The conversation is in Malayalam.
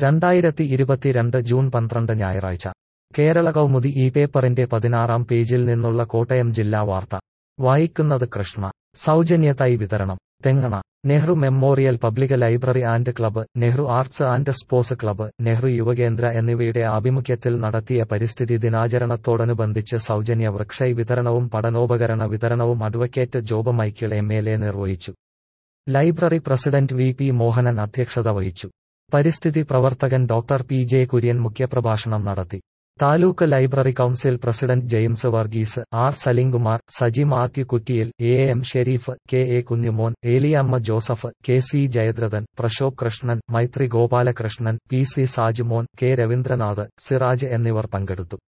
രണ്ടായിരത്തി ഇരുപത്തിരണ്ട് ജൂൺ പന്ത്രണ്ട് ഞായറാഴ്ച കേരള കൗമുദി ഈ പേപ്പറിന്റെ പതിനാറാം പേജിൽ നിന്നുള്ള കോട്ടയം ജില്ലാ വാർത്ത വായിക്കുന്നത് കൃഷ്ണ സൗജന്യ തൈ വിതരണം Thengana Nehru memorial public library and club Nehru arts and sports club Nehru Yuvakendra എന്നിവയുടെ ആഭിമുഖ്യത്തിൽ നടത്തിയ പരിസ്ഥിതി ദിനാചരണത്തോടനുബന്ധിച്ച് സൗജന്യ വൃക്ഷൈ വിതരണവും പഠനോപകരണ വിതരണവും advocate Job Michael M L A നിർവഹിച്ചു library president V P Mohanan അധ്യക്ഷത വഹിച്ചു പരിസ്ഥിതി പ്രവർത്തകൻ ഡോക്ടർ പി ജെ കുര്യൻ മുഖ്യപ്രഭാഷണം നടത്തി taluk library council president James Varghese R Salimkumar Saji Mathew Kuttiyil A M Sharif K A Kunjumon Eliyamma Joseph K C Jayadrathan Prashobh Krishnan Maithri Gopalakrishnan P C Sajumon K Ravindranath Siraj എന്നിവർ പങ്കെടുത്തു